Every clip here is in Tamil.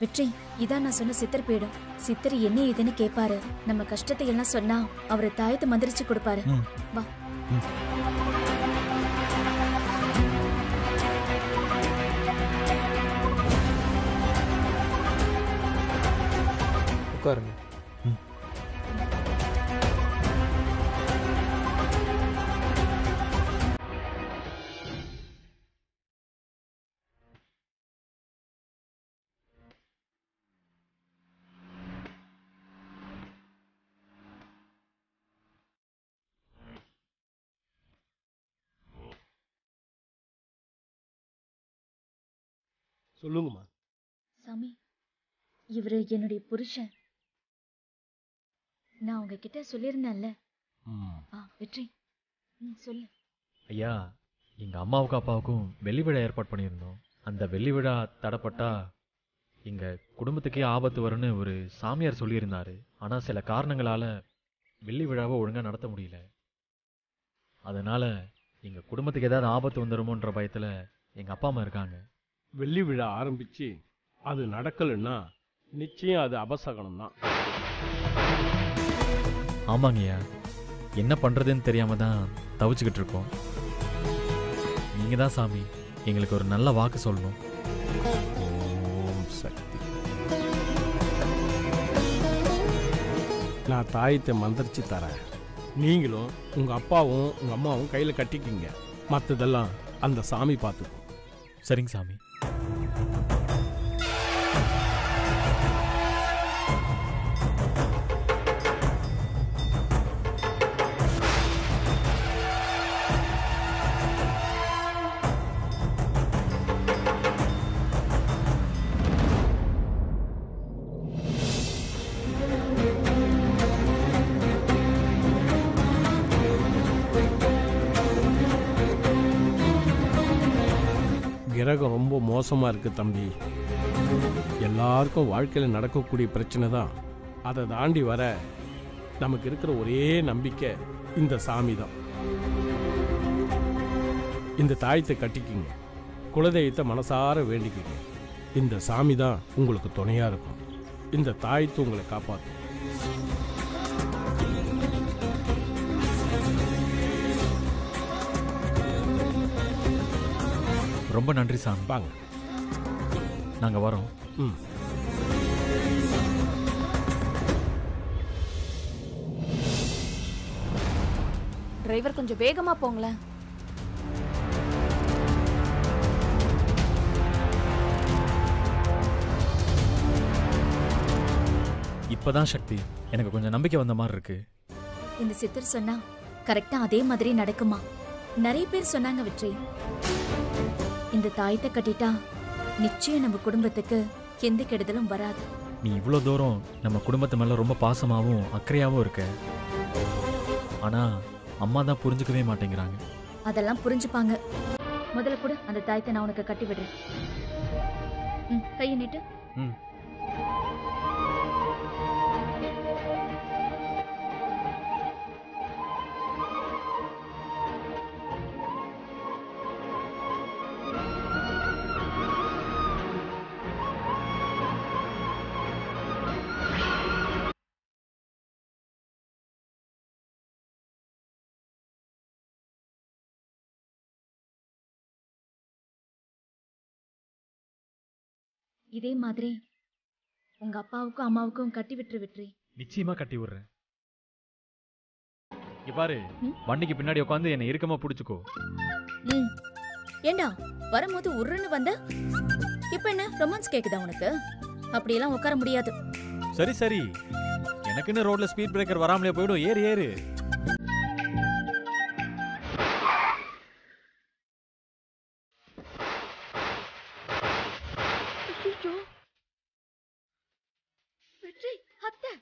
வெற்றி இதான் நான் சொன்ன சித்தர் பீடம் சித்தர் என்ன ஏதுன்னு கேட்பாரு நம்ம கஷ்டத்தை எல்லாம் சொன்னா அவரு தாயத்தை மந்திரிச்சு கொடுப்பாரு ம். வா உட்காருங்க சொல்லுங்கம்மா சாமி இவரு என்னுடைய புருஷன் நான் உங்ககிட்ட சொல்லியிருந்தேன்ல ம் ஆ வெற்றி ம் சொல்லு ஐயா எங்க அம்மாவுக்கும் அப்பாவுக்கும் வெள்ளி விழா ஏற்பாடு பண்ணியிருந்தோம் அந்த வெள்ளி விழா தடப்பட்டா எங்க குடும்பத்துக்கே ஆபத்து வரும்னு ஒரு சாமியார் சொல்லியிருந்தாரு ஆனா சில காரணங்களால வெள்ளி விழாவை ஒழுங்கா நடத்த முடியல அதனால எங்க குடும்பத்துக்கு ஏதாவது ஆபத்து வந்துருமோன்ற பயத்துல எங்க அப்பா அம்மா இருக்காங்க வெள்ளி விழா ஆரம்பிச்சு அது நடக்கலைன்னா நிச்சயம் அது அபசகனம் தான் ஆமாங்கய்யா என்ன பண்றதுன்னு தெரியாம தான் தவிச்சுக்கிட்டு இருக்கோம் நீங்க தான் சாமி எங்களுக்கு ஒரு நல்ல வாக்கு சொல்லணும் ஓம் சக்தி நான் தாயத்தை மந்திரிச்சு தரேன் நீங்களும் உங்க அப்பாவும் உங்க அம்மாவும் கையில கட்டிக்கிங்க மற்றதெல்லாம் அந்த சாமி பார்த்துக்கும் சரிங்க சாமி கிரகம் ரொம்ப மோசமா இருக்கு தம்பி எல்லாருக்கும் வாழ்க்கையில் நடக்கக்கூடிய பிரச்சனை தான் அதை தாண்டி வர நமக்கு இருக்கிற ஒரே நம்பிக்கை இந்த சாமி தான் இந்த தாயத்தை கட்டிக்கிங்க குலதெய்வத்தை மனசார வேண்டிக்கிங்க இந்த சாமி தான் உங்களுக்கு துணையா இருக்கும் இந்த தாயத்தை உங்களை காப்பாற்றும் ரொம்ப நன்றி சாமி வாங்க நாங்க வரோம் ம் டிரைவர் கொஞ்சம் வேகமா போங்களேன் இப்பதான் சக்தி எனக்கு கொஞ்சம் நம்பிக்கை வந்த மாதிரி இருக்கு இந்த சித்தர் சொன்னா கரெக்டா அதே மாதிரி நடக்குமா நிறைய பேர் சொன்னாங்க வெற்றி இந்த தாயத்தை கட்டிட்டா நிச்சயம் நம்ம குடும்பத்துக்கு எந்த கெடுதலும் வராது நீ இவ்வளோ தூரம் நம்ம குடும்பத்து மேல ரொம்ப பாசமாவும் அக்கறையாவும் இருக்க ஆனா அம்மா தான் புரிஞ்சுக்கவே மாட்டேங்கிறாங்க அதெல்லாம் புரிஞ்சுப்பாங்க முதல்ல கூட அந்த தாயத்தை நான் உனக்கு கட்டி விடுறேன் ம், கையை நீட்டு ம் இதே மாதிரி உங்க அப்பாவுக்கும் அம்மாவுக்கும் கட்டி விட்டுரு வெற்றி நிச்சயமா கட்டி விடுறேன் இங்க பாரு ம்? வண்டிக்கு பின்னாடி உட்காந்து என்னை இறுக்கமா புடிச்சுக்கோ ம் ஏண்டா வரும்போது உருன்னு வந்த இப்ப என்ன ரொமான்ஸ் கேக்குதா உனக்கு அப்படியெல்லாம் உட்கார முடியாது சரி சரி எனக்குன்னு ரோட்ல ஸ்பீட் பிரேக்கர் வராமலே போயிடும் ஏறு ஏறு வெற்றி அத்தை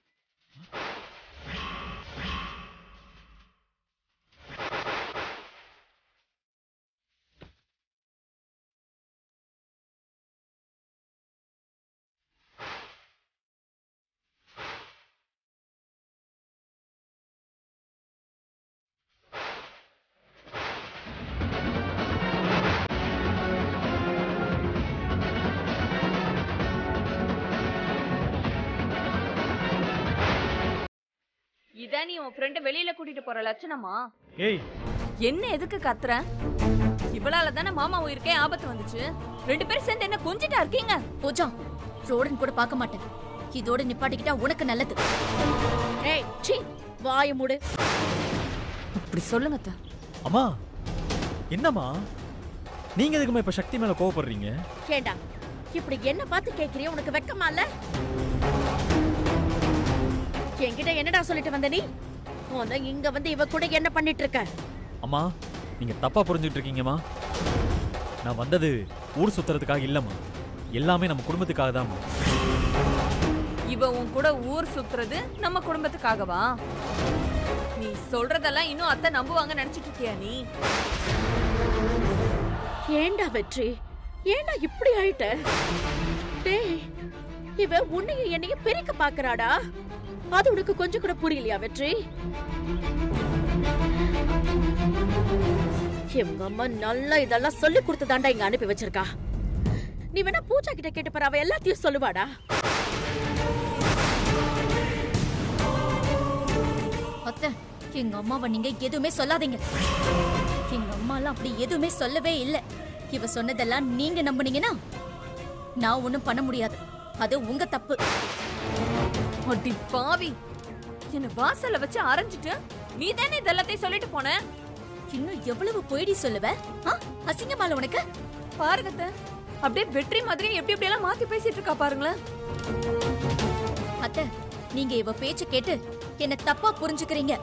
இதான் நீ உன் ஃப்ரெண்ட வெளியில கூட்டிட்டு போற லட்சணமா ஏய் என்ன எதுக்கு கத்துற இவளால தானே மாமா உயிருக்கே ஆபத்து வந்துச்சு ரெண்டு பேரும் சேர்ந்து என்ன கொஞ்சிட்டா இருக்கீங்க பூஜா ரோடன் கூட பார்க்க மாட்டேன் இதோட நிப்பாட்டிக்கிட்டா உனக்கு நல்லது ஏய் சீ வாய மூடு இப்படி சொல்லுங்க அத்தை. அம்மா என்னம்மா நீங்க எதுக்குமா இப்ப சக்தி மேல கோவப்படுறீங்க ஏண்டா இப்படி என்ன பார்த்து கேக்குறிய உனக்கு வெக்கமா இல்ல என்கிட்ட என்னடா சொல்லிட்டு வந்த நீ உன்னை இங்க வந்து இவ கூட என்ன பண்ணிட்டு இருக்க அம்மா நீங்க தப்பா புரிஞ்சுட்டு இருக்கீங்கம்மா நான் வந்தது ஊர் சுத்துறதுக்காக இல்லம்மா எல்லாமே நம்ம குடும்பத்துக்காக தான்மா இவ உன் கூட ஊர் சுத்துறது நம்ம குடும்பத்துக்காகவா நீ சொல்றதெல்லாம் இன்னும் அத்தை நம்புவாங்க நினைச்சிட்டு இருக்கியா நீ ஏண்டா வெற்றி ஏண்டா இப்படி ஆயிட்ட டேய் இவ உன்னையும் என்னையும் பிரிக்க பாக்குறாடா அது உனக்கு கொஞ்சம் கூட புரியலையா வெற்றி எங்க அம்மா நல்லா இதெல்லாம் சொல்லி கொடுத்துதாண்டா இங்க அனுப்பி வச்சிருக்கா நீ வேணா பூஜா கிட்ட கேட்டு பாரு அவ எல்லாத்தையும் சொல்லுவாடா அத்தை எங்க அம்மாவை நீங்க எதுவுமே சொல்லாதீங்க எங்க அம்மாலாம் அப்படி எதுவுமே சொல்லவே இல்ல இவ சொன்னதெல்லாம் நீங்க நம்புனீங்கன்னா நான் ஒண்ணும் பண்ண முடியாது அது உங்க தப்பு அடி பாவி என்ன வாசல்ல வச்சு அரைஞ்சிட்டு நீ தானே இதெல்லாத்தையும் சொல்லிட்டு போன இன்னும் எவ்வளவு போயிடி சொல்லுவ ஆ? அசிங்கமால உனக்கு பாருங்க அத்தை. அப்படியே வெற்றி மாதிரி எப்படி எப்படி எல்லாம் மாத்தி பேசிட்டு இருக்கா பாருங்களேன் அத்தை நீங்க இவ பேச்சு கேட்டு என்ன தப்பா புரிஞ்சுக்கிறீங்க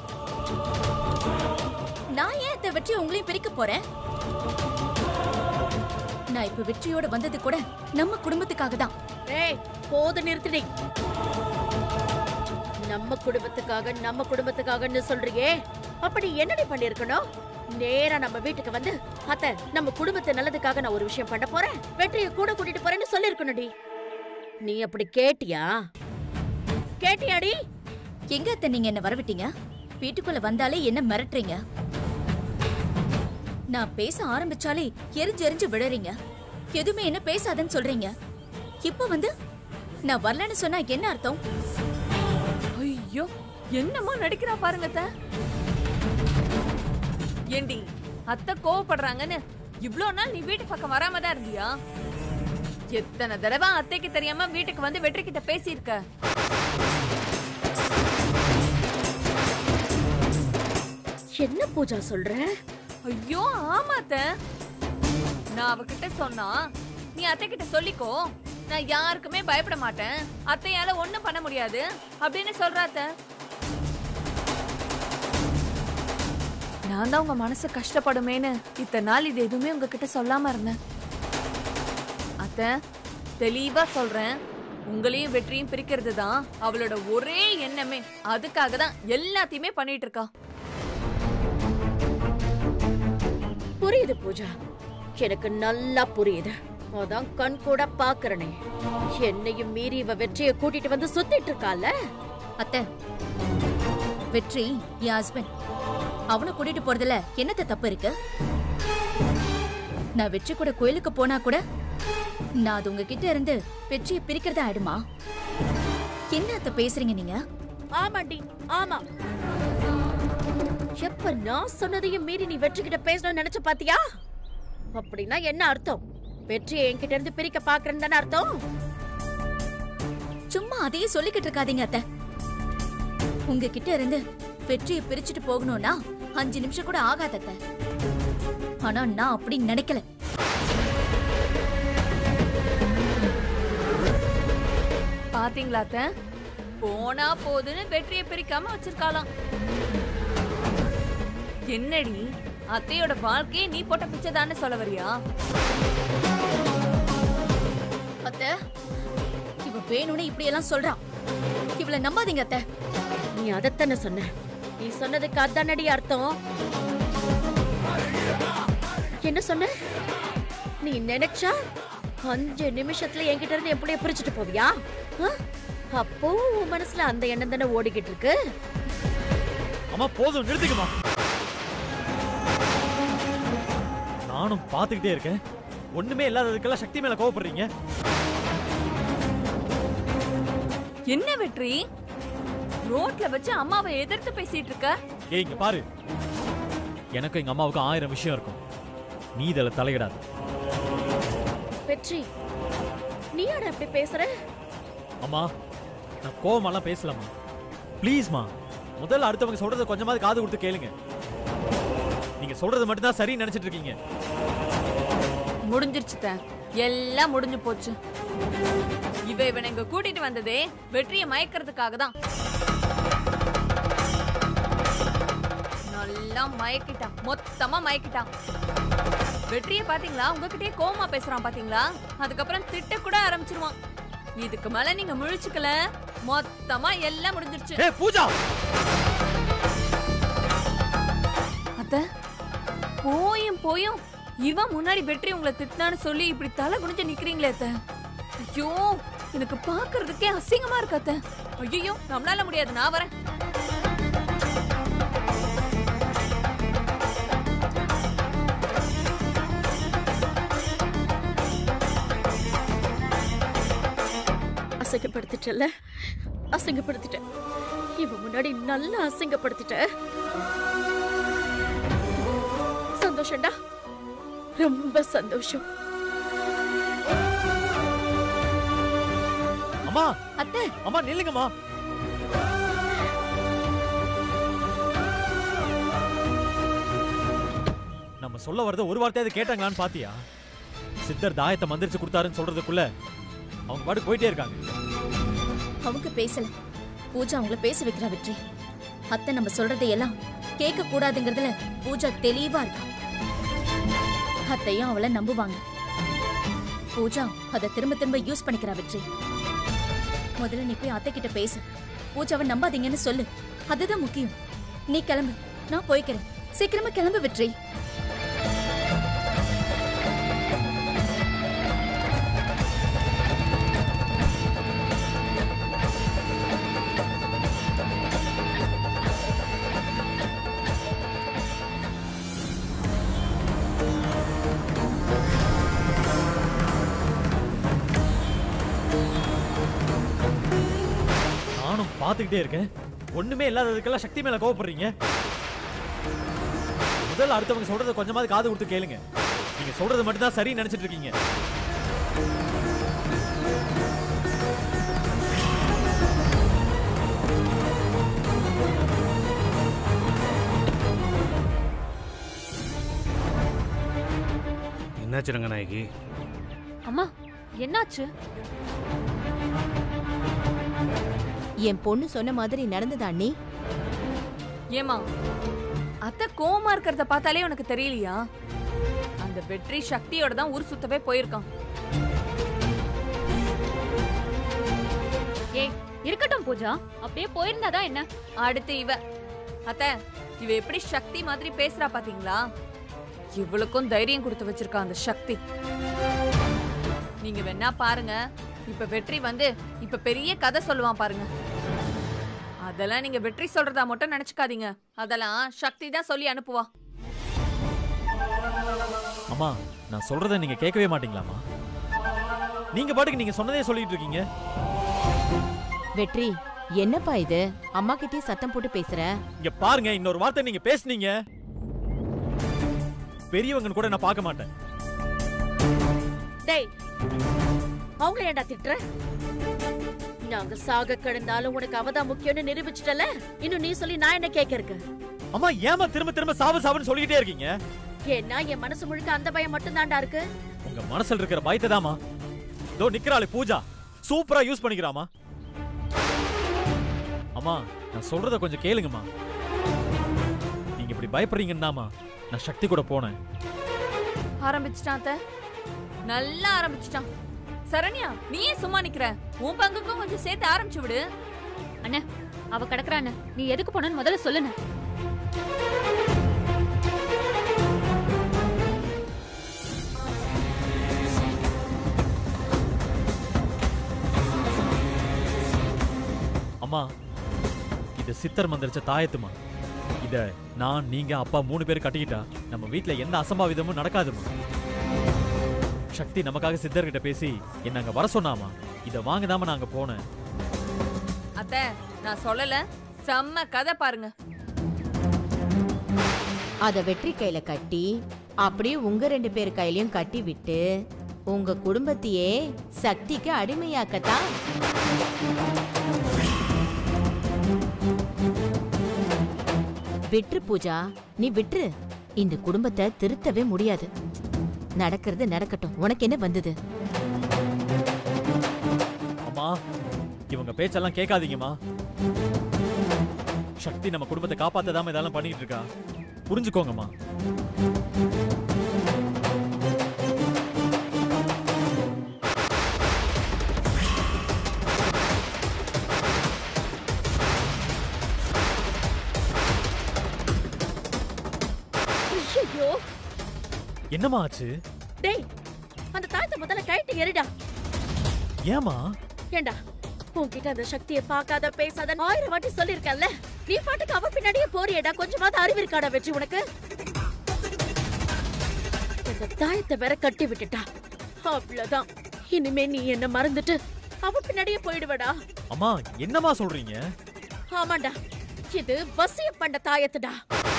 நான் ஏன் அத்தை வெற்றி உங்களையும் பிரிக்க போறேன் நான் இப்ப வெற்றியோட வந்தது கூட நம்ம குடும்பத்துக்காக தான் ஏய் போது நிறுத்திடி நம்ம குடும்பத்துக்காக நம்ம குடும்பத்துக்காகன்னு சொல்றியே அப்படி என்னடி பண்ணிருக்கணும் நேரா நம்ம வீட்டுக்கு வந்து அத்த நம்ம குடும்பத்து நல்லதுக்காக நான் ஒரு விஷயம் பண்ண போறேன் வெற்றியை கூட கூட்டிட்டு போறேன்னு சொல்லிருக்கணும்டி நீ அப்படி கேட்டியா கேட்டியாடி எங்க அத்தை நீங்க என்ன வரவிட்டீங்க வீட்டுக்குள்ள வந்தாலே என்ன மிரட்டுறீங்க நான் பேச ஆரம்பிச்சாலே எரிஞ்சு எரிஞ்சு விழறீங்க எதுவுமே என்ன பேசாதன்னு சொல்றீங்க இப்ப வந்து நான் வரலன்னு சொன்னா என்ன அர்த்தம் ஐயோ என்னமா நடிக்கிறா பாருங்க அத்தை. ஏண்டி அத்தை கோவப்படுறாங்கன்னு இவ்ளோ நாள் நீ வீட்டு பக்கம் வராம தான் இருந்தியா எத்தனை தடவை அத்தைக்கு தெரியாம வீட்டுக்கு வந்து வெற்றி கிட்ட பேசியிருக்க என்ன பூஜா சொல்ற ஐயோ ஆமா அத்தை நான் அவகிட்ட சொன்னா நீ அத்தை கிட்ட சொல்லிக்கோ நான் யாருக்குமே பயப்பட மாட்டேன் அத்தையால ஒண்ணும் பண்ண முடியாது அப்படின்னு சொல்றா அத்தை நான் தான் உங்க மனசு கஷ்டப்படுமேன்னு இத்தனை நாள் இது எதுவுமே உங்ககிட்ட சொல்லாம இருந்தேன் அத்தை தெளிவா சொல்றேன் உங்களையும் வெற்றியும் பிரிக்கிறது தான் அவளோட ஒரே எண்ணமே அதுக்காக தான் எல்லாத்தையுமே பண்ணிட்டு இருக்கா புரியுது பூஜா எனக்கு நல்லா புரியுது அதான் கண் கூட பாக்குறனே என்னையும் மீறி இவ வெற்றியை கூட்டிட்டு வந்து சுத்திட்டு இருக்கால அத்தை வெற்றி என் ஹஸ்பண்ட் அவனை கூட்டிட்டு போறதுல என்னத்த தப்பு இருக்கு நான் வெற்றி கூட கோயிலுக்கு போனா கூட நான் அது உங்ககிட்ட இருந்து வெற்றியை பிரிக்கிறதா ஆயிடுமா என்ன அத்தை பேசுறீங்க நீங்க ஆமாண்டி ஆமா எப்ப நான் சொன்னதையும் மீறி நீ வெற்றி கிட்ட பேசணும்னு நினைச்சு பாத்தியா அப்படின்னா என்ன அர்த்தம் வெற்றியை என்கிட்ட இருந்து பிரிக்க பாக்குறேன்னு தானே அர்த்தம் சும்மா அதையே சொல்லிக்கிட்டு இருக்காதீங்க அத்தை உங்ககிட்ட இருந்து வெற்றியை பிரிச்சுட்டு போகணும்னா அஞ்சு நிமிஷம் கூட ஆகாத அத்தை ஆனா நான் அப்படி நினைக்கல பாத்தீங்களா அத்தை போனா போதுன்னு வெற்றியை பிரிக்காம வச்சிருக்காளாம் என்னடி அத்தையோட வாழ்க்கையை நீ போட்ட பிச்சைதான்னு சொல்ல வரியா அத்தை இவ வேணும்னு இப்படி எல்லாம் சொல்றான் இவளை நம்பாதீங்க அத்தை நீ அதைத்தானே சொன்ன நீ சொன்னதுக்கு அதானடி அர்த்தம் என்ன சொன்ன நீ நினைச்சா அஞ்சு நிமிஷத்துல என்கிட்ட இருந்து என் பிள்ளைய பிரிச்சுட்டு போவியா ஆ? அப்போ உன் மனசுல அந்த எண்ணம் தானே ஓடிக்கிட்டு இருக்கு அம்மா போதும் நிறுத்துக்குமா நானும் பார்த்துக்கிட்டே இருக்கேன் ஒண்ணுமே இல்லாததுக்கெல்லாம் சக்தி மேல கோவப்படுறீங்க என்ன வெற்றி ரோட்ல வச்சு அம்மாவை எதிர்த்து பேசிட்டு இருக்க ஏய் இங்க பாரு எனக்கும் எங்க அம்மாவுக்கும் ஆயிரம் விஷயம் இருக்கும் நீ இதில் தலையிடாத வெற்றி நீ யார அப்படி பேசுற அம்மா நான் கோவமெல்லாம் பேசலாமா ப்ளீஸ்மா முதல்ல அடுத்தவங்க சொல்றத கொஞ்சமாவது காது கொடுத்து கேளுங்க நீங்க சொல்றது மட்டும்தான் சரின்னு நினைச்சிட்டு இருக்கீங்க முடிஞ்சிருச்சு அத்தை. எல்லாம் முடிஞ்சு போச்சு இவ இவனை இங்க கூட்டிட்டு வந்ததே வெற்றியை மயக்கிறதுக்காக தான் நல்லா மயக்கிட்டான் மொத்தமா மயக்கிட்டான் வெற்றியை பாத்தீங்களா உங்ககிட்டயே கோவமா பேசுறான் பாத்தீங்களா அதுக்கப்புறம் திட்ட கூட ஆரம்பிச்சிருவான் இதுக்கு மேல நீங்க முழிச்சுக்கல மொத்தமா எல்லாம் முடிஞ்சிருச்சு ஏய் பூஜா அத்த போயும் போயும் இவன் முன்னாடி வெற்றி உங்களை திட்டினான்னு சொல்லி இப்படி தலை குனிஞ்சு நிக்கிறீங்களே அத்த ஐயோ எனக்கு பாக்குறதுக்கே அசிங்கமா இருக்கு அத்த ஐயோ நம்மளால முடியாது நான் வரேன் அசிங்கப்படுத்திட்டல அசிங்கப்படுத்திட்டேன் இவன் முன்னாடி நல்லா அசிங்கப்படுத்திட்ட சந்தோஷம்டா ரொம்ப சந்தோஷம் அம்மா அத்தை அம்மா நில்லுங்கம்மா நம்ம சொல்ல வரத ஒரு வார்த்தையாவது கேட்டாங்களான்னு பாத்தியா சித்தர் தாயத்தை மந்திரிச்சு கொடுத்தாருன்னு சொல்றதுக்குள்ள அவங்க பாட்டு போயிட்டே இருக்காங்க அவங்க பேசல பூஜா அவங்கள பேச வைக்கிறா வெற்றி அத்தை நம்ம சொல்றதையெல்லாம் கேட்க கூடாதுங்கிறதுல பூஜா தெளிவா இருக்கா அத்தையும் அவளை நம்புவாங்க பூஜா அதை திரும்ப திரும்ப யூஸ் பண்ணிக்கிறா வெற்றி முதல்ல நீ போய் அத்தை கிட்ட பேசு பூஜாவை நம்பாதீங்கன்னு சொல்லு அதுதான் முக்கியம் நீ கிளம்பு நான் போய்க்கிறேன் சீக்கிரமா கிளம்பு வெற்றி நானும் பார்த்துக்கிட்டே இருக்கேன் ஒண்ணுமே இல்லாததுக்கெல்லாம் சக்தி மேல கோவப்படுறீங்க முதல்ல அடுத்தவங்க சொல்றத கொஞ்சமாவது காது கொடுத்து கேளுங்க நீங்க சொல்றது மட்டும்தான் சரின்னு நினைச்சிட்டு இருக்கீங்க என்னாச்சு ரங்கநாயகி அம்மா என்னாச்சு என் பொண்ணு சொன்ன மாதிரி நடந்ததா அண்ணி ஏமா அத்தை கோவமா இருக்கிறத பார்த்தாலே உனக்கு தெரியலையா அந்த வெற்றி சக்தியோட தான் ஊர் சுத்தவே போயிருக்கான் ஏய் இருக்கட்டும் பூஜா அப்படியே போயிருந்தாதான் என்ன அடுத்து இவ அத்த இவ எப்படி சக்தி மாதிரி பேசுறா பாத்தீங்களா இவளுக்கும் தைரியம் கொடுத்து வச்சிருக்கா அந்த சக்தி நீங்க வேணா பாருங்க இப்ப வெற்றி வந்து இப்ப பெரிய கதை சொல்லுவான் பாருங்க அதெல்லாம் நீங்க வெற்றி சொல்றதா மட்டும் நினைச்சுக்காதீங்க அதெல்லாம் சக்தி தான் சொல்லி அனுப்புவா அம்மா நான் சொல்றத நீங்க கேட்கவே மாட்டீங்களாமா நீங்க பாட்டுக்கு நீங்க சொன்னதே சொல்லிட்டு இருக்கீங்க வெற்றி என்னப்பா இது அம்மா கிட்டே சத்தம் போட்டு பேசுற இங்க பாருங்க இன்னொரு வார்த்தை நீங்க பேசுனீங்க பெரியவங்க கூட நான் பார்க்க மாட்டேன் டேய் அவங்கள ஏன்டா திட்டுற நாங்க சாக கிடந்தாலும் உனக்கு அவதான் முக்கியம்னு நிரூபிச்சிட்டல இன்னும் நீ சொல்லி நான் என்ன கேட்க இருக்கு அம்மா ஏமா திரும்ப திரும்ப சாவு சாவுன்னு சொல்லிக்கிட்டே இருக்கீங்க ஏன்னா என் மனசு முழுக்க அந்த பயம் மட்டும் தான்டா இருக்கு உங்க மனசுல இருக்கிற பயத்தை தாமா இதோ நிக்கிறாளே பூஜா சூப்பரா யூஸ் பண்ணிக்கிறாமா அம்மா நான் சொல்றத கொஞ்சம் கேளுங்கம்மா நீங்க இப்படி பயப்படுறீங்கன்னாமா நான் சக்தி கூட போனேன் ஆரம்பிச்சிட்டான் அத்தை நல்லா ஆரம்பிச்சிட்டான் சரண்யா நீ ஏன் சும்மா நிக்கிற உன் பங்குக்கும் கொஞ்சம் சேர்த்து ஆரம்பிச்சு விடு அண்ணா அவ கிடக்குறான்னு நீ எதுக்கு போனன்னு முதல்ல சொல்லுன அம்மா இது சித்தர் மந்திரிச்ச தாயத்துமா இத நான் நீங்க அப்பா மூணு பேர் கட்டிக்கிட்டா நம்ம வீட்ல எந்த அசம்பாவிதமும் நடக்காதுமா சக்தி நமக்காக சித்தர்கிட்ட பேசி என்ன அங்க வர சொன்னாமா இத வாங்கதாம நாங்க போனேன் அத்த அத்தை நான் சொல்லல செம்ம கதை பாருங்க அத வெற்றி கையில கட்டி அப்படியே உங்க ரெண்டு பேர் கையிலயும் கட்டி விட்டு உங்க குடும்பத்தையே சக்திக்கு அடிமையாக்கத்தான் விட்டுரு பூஜா நீ விட்டுரு இந்த குடும்பத்தை திருத்தவே முடியாது நடக்கிறது நடக்கட்டும் உனக்கு என்ன வந்தது அம்மா இவங்க பேச்செல்லாம் கேட்காதீங்கம்மா சக்தி நம்ம குடும்பத்தை காப்பாத்ததாம இதெல்லாம் பண்ணிட்டு இருக்கா புரிஞ்சுக்கோங்கம்மா ஐயோ என்னம்மா ஆச்சு டேய் அந்த தாயத்தை முதல்ல கைட்டு எரிடா ஏமா ஏண்டா உன்கிட்ட அந்த சக்தியை பார்க்காத பேசாத ஆயிரம் வாட்டி சொல்லிருக்கல நீ பாட்டுக்கு அவ பின்னாடியே போறியடா கொஞ்சமாவது அறிவு இருக்காடா வெற்றி உனக்கு இந்த தாயத்தை வேற கட்டி விட்டுட்டா அவ்வளவுதான் இனிமே நீ என்ன மறந்துட்டு அவ பின்னாடியே போயிடுவடா அம்மா என்னம்மா சொல்றீங்க ஆமாண்டா இது வசியம் பண்ண தாயத்துடா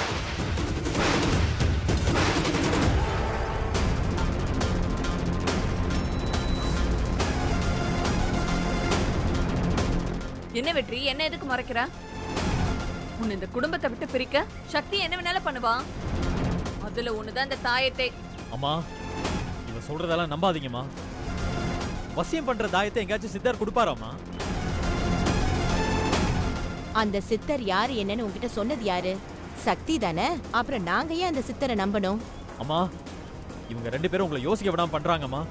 என்ன வெற்றி என்ன எதுக்கு மறைக்கிற உன்னை இந்த குடும்பத்தை விட்டு பிரிக்க சக்தி என்ன வேணாலும் பண்ணுவான் அதுல ஒண்ணுதான் இந்த தாயத்தை அம்மா இவ சொல்றதெல்லாம் நம்பாதீங்கம்மா வசியம் பண்ற தாயத்தை எங்கேயாச்சும் சித்தர் கொடுப்பாராம்மா அந்த சித்தர் யாரு என்னன்னு உன்கிட்ட சொன்னது யாரு சக்தி தானே அப்புறம் நாங்க ஏன் அந்த சித்தரை நம்பணும் அம்மா இவங்க ரெண்டு பேரும் உங்களை யோசிக்க விடாம பண்றாங்கம்மா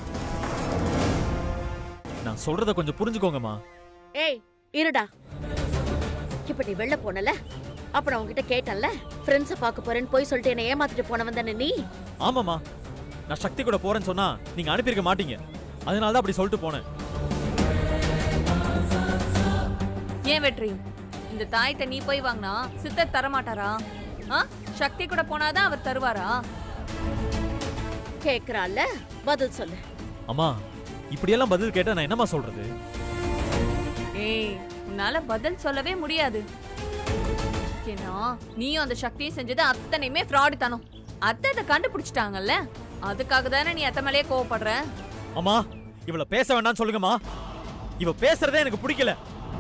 நான் சொல்றத கொஞ்சம் புரிஞ்சுக்கோங்கம்மா ஏய் இருடா இப்ப நீ வெளில போனல அப்ப நான் உன்கிட்ட கேட்டேன்ல ஃப்ரெண்ட்ஸ பார்க்க போறேன்னு போய் சொல்லிட்டு என்ன ஏமாத்திட்டு போனவன் தானே நீ ஆமாம்மா நான் சக்தி கூட போறேன்னு சொன்னா நீங்க அனுப்பியிருக்க மாட்டீங்க அதனால தான் அப்படி சொல்லிட்டு போனேன் ஏன் வெற்றி இந்த தாயத்தை நீ போய் வாங்கினா சித்தர் தர மாட்டாரா ஆ சக்தி கூட போனாதான் அவர் தருவாரா கேக்குறால பதில் சொல்லு அம்மா இப்படியெல்லாம் பதில் கேட்டா நான் என்னம்மா சொல்றது ஏய் உன்னால பதில் சொல்லவே முடியாது ஏன்னா நீயும் அந்த சக்தியும் செஞ்சது அத்தனையுமே ஃப்ராடு தானோ அத்தை அதை கண்டுபிடிச்சிட்டாங்கல்ல அதுக்காக தானே நீ அத்தை மேலேயே கோவப்படுற அம்மா இவள பேச வேண்டாம்னு சொல்லுங்கம்மா இவ பேசுறதே எனக்கு பிடிக்கல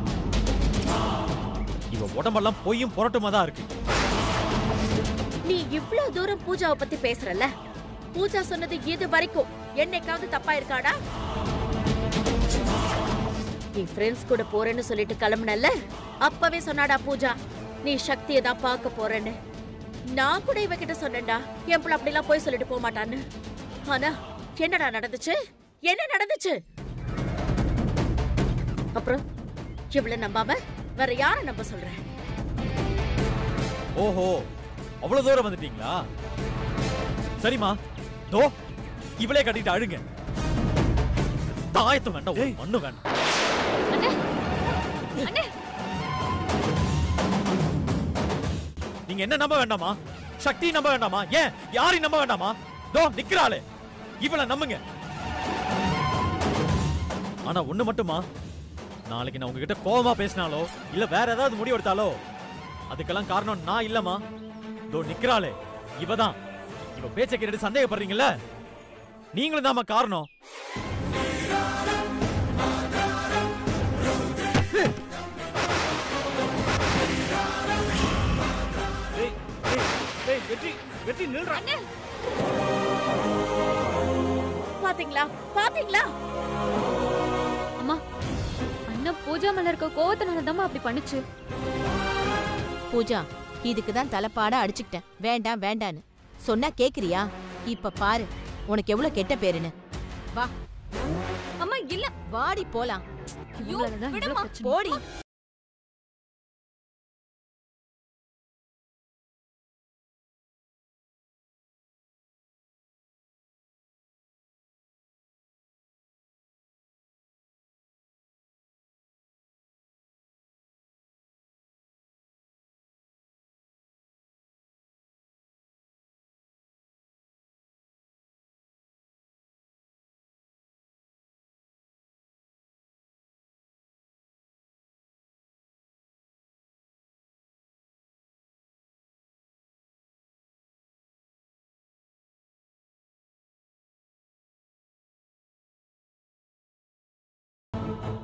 இவ உடம்பெல்லாம் பொய்யும் புரட்டுமா தான் இருக்கு நீ இவ்ளோ தூரம் பூஜாவை பத்தி பேசுறல பூஜா சொன்னது இது வரைக்கும் என்னைக்காவது தப்பா இருக்காடா நீ ஃப்ரெண்ட்ஸ் கூட போறேன்னு சொல்லிட்டு கிளம்புனல்ல அப்பவே சொன்னாடா பூஜா நீ சக்தியை தான் பார்க்க போறேன்னு நான் கூட இவகிட்ட சொன்னேன்டா என் பிள்ளை அப்படிலாம் போய் சொல்லிட்டு போக மாட்டான்னு ஆனா என்னடா நடந்துச்சு என்ன நடந்துச்சு அப்புறம் இவ்வளவு நம்பாம வேற யார நம்ப சொல்றேன் ஓஹோ அவ்வளவு தூரம் வந்துட்டீங்களா சரிம்மா தோ இவளே கட்டிட்டு அழுங்க தாயத்து வேண்டாம் ஒரு மண்ணு வேண்டாம் நீங்க என்ன நம்ப வேண்டாமா சக்தி நம்ப வேண்டாமா ஏன் யாரையும் நம்ப வேண்டாமா தோ நிக்கிறாளே இவள நம்புங்க ஆனா ஒண்ணு மட்டுமா நாளைக்கு நான் உங்ககிட்ட கோவமா பேசினாலோ இல்ல வேற ஏதாவது முடிவு எடுத்தாலோ அதுக்கெல்லாம் காரணம் நான் இல்லம்மா தோ நிக்கிறாளே இவதான் இவ பேச்ச கேட்டு சந்தேகப்படுறீங்கல்ல நீங்களும் தாம்மா காரணம் ஏய், ஏய், ஏய், வெற்றி வெற்றி நில்றா பாத்தீங்களா பாத்தீங்களா அம்மா அண்ணன் பூஜா மேல இருக்க கோவத்தினால தான் அப்படி பண்ணுச்சு பூஜா இதுக்கு தான் தலைப்பாட அடிச்சுக்கிட்டேன் வேண்டாம் வேண்டான்னு சொன்னா கேக்குறியா இப்ப பாரு உனக்கு எவ்வளவு கெட்ட பேருன்னு வா அம்மா இல்ல வாடி போலாம் இவங்களாலதான் இவ்வளவு விடுமா. பிரச்சனை. போடி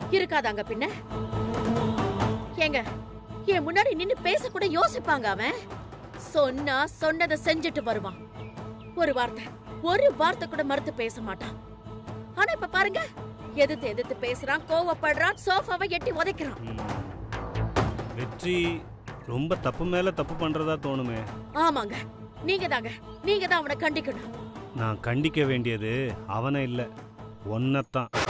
இருக்காதாங்க பின்ன ஏங்க என் முன்னாடி நின்னு பேச கூட யோசிப்பாங்க அவன் சொன்னா சொன்னதை செஞ்சுட்டு வருவான் ஒரு வார்த்தை ஒரு வார்த்தை கூட மறுத்து பேச மாட்டான் ஆனா இப்ப பாருங்க எதிர்த்து எதிர்த்து பேசுறான் கோவப்படுறான் சோஃபாவை எட்டி உதைக்கிறான் ம். வெற்றி ரொம்ப தப்பு மேல தப்பு பண்றதா தோணுமே ஆமாங்க நீங்க தாங்க நீங்க தான் அவனை கண்டிக்கணும் நான் கண்டிக்க வேண்டியது அவனை இல்ல ஒன்னத்தான்